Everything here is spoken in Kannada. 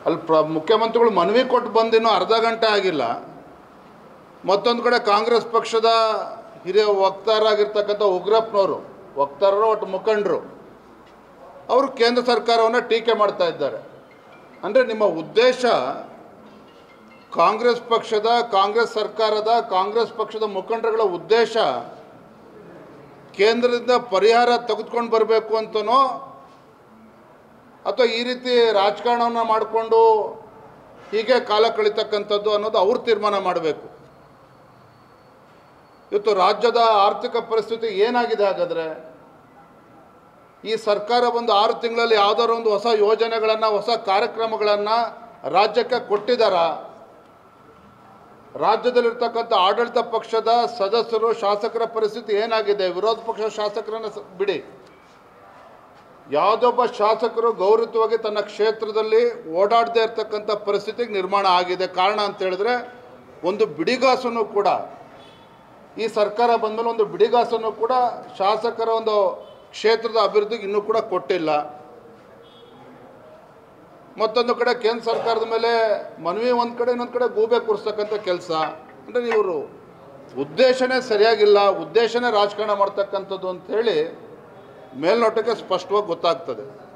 ಅಲ್ಲಿ ಪ್ರ ಮುಖ್ಯಮಂತ್ರಿಗಳು ಮನವಿ ಕೊಟ್ಟು ಬಂದು ಇನ್ನೂ ಅರ್ಧ ಗಂಟೆ ಆಗಿಲ್ಲ ಮತ್ತೊಂದು ಕಡೆ ಕಾಂಗ್ರೆಸ್ ಪಕ್ಷದ ಹಿರಿಯ ವಕ್ತಾರರಾಗಿರ್ತಕ್ಕಂಥ ಉಗ್ರಪ್ಪನವರು ವಕ್ತಾರರು ಒಟ್ಟು ಮುಖಂಡರು ಅವರು ಕೇಂದ್ರ ಸರ್ಕಾರವನ್ನು ಟೀಕೆ ಮಾಡ್ತಾ ಇದ್ದಾರೆ ಅಂದರೆ ನಿಮ್ಮ ಉದ್ದೇಶ ಕಾಂಗ್ರೆಸ್ ಪಕ್ಷದ ಕಾಂಗ್ರೆಸ್ ಸರ್ಕಾರದ ಕಾಂಗ್ರೆಸ್ ಪಕ್ಷದ ಮುಖಂಡರುಗಳ ಉದ್ದೇಶ ಕೇಂದ್ರದಿಂದ ಪರಿಹಾರ ತೆಗೆದುಕೊಂಡು ಬರಬೇಕು ಅಂತನೋ ಅಥವಾ ಈ ರೀತಿ ರಾಜಕಾರಣವನ್ನು ಮಾಡಿಕೊಂಡು ಹೀಗೆ ಕಾಲ ಕಳೀತಕ್ಕಂಥದ್ದು ಅನ್ನೋದು ಅವ್ರು ತೀರ್ಮಾನ ಮಾಡಬೇಕು ಇವತ್ತು ರಾಜ್ಯದ ಆರ್ಥಿಕ ಪರಿಸ್ಥಿತಿ ಏನಾಗಿದೆ ಹಾಗಾದರೆ ಈ ಸರ್ಕಾರ ಒಂದು ಆರು ತಿಂಗಳಲ್ಲಿ ಯಾವುದಾದ್ರು ಒಂದು ಹೊಸ ಯೋಜನೆಗಳನ್ನು ಹೊಸ ಕಾರ್ಯಕ್ರಮಗಳನ್ನು ರಾಜ್ಯಕ್ಕೆ ಕೊಟ್ಟಿದ್ದಾರಾ ರಾಜ್ಯದಲ್ಲಿರ್ತಕ್ಕಂಥ ಆಡಳಿತ ಪಕ್ಷದ ಸದಸ್ಯರು ಶಾಸಕರ ಪರಿಸ್ಥಿತಿ ಏನಾಗಿದೆ ವಿರೋಧ ಪಕ್ಷದ ಶಾಸಕರನ್ನ ಸ- ಬಿಡಿ ಯಾವುದೊಬ್ಬ ಶಾಸಕರು ಗೌರವವಾಗಿ ತನ್ನ ಕ್ಷೇತ್ರದಲ್ಲಿ ಓಡಾಡದೇ ಇರತಕ್ಕಂಥ ಪರಿಸ್ಥಿತಿಗೆ ನಿರ್ಮಾಣ ಆಗಿದೆ ಕಾರಣ ಅಂತ ಹೇಳಿದ್ರೆ ಒಂದು ಬಿಡಿಗಾಸನ್ನು ಕೂಡ ಈ ಸರ್ಕಾರ ಬಂದಮೇಲೆ ಒಂದು ಬಿಡಿಗಾಸನ್ನು ಕೂಡ ಶಾಸಕರ ಒಂದು ಕ್ಷೇತ್ರದ ಅಭಿವೃದ್ಧಿಗೆ ಇನ್ನೂ ಕೂಡ ಕೊಟ್ಟಿಲ್ಲ ಮತ್ತೊಂದು ಕಡೆ ಕೇಂದ್ರ ಸರ್ಕಾರದ ಮೇಲೆ ಮನವಿ ಒಂದು ಕಡೆ ಇನ್ನೊಂದು ಕಡೆ ಗೂಬೆ ಕೂರಿಸ್ತಕ್ಕಂಥ ಕೆಲಸ ಅಂದರೆ ಇವರು ಉದ್ದೇಶನೇ ಸರಿಯಾಗಿಲ್ಲ ಉದ್ದೇಶನೇ ರಾಜಕಾರಣ ಮಾಡ್ತಕ್ಕಂಥದ್ದು ಅಂಥೇಳಿ ಮೇಲ್ನೋಟಕ್ಕೆ ಸ್ಪಷ್ಟವಾಗಿ ಗೊತ್ತಾಗ್ತದೆ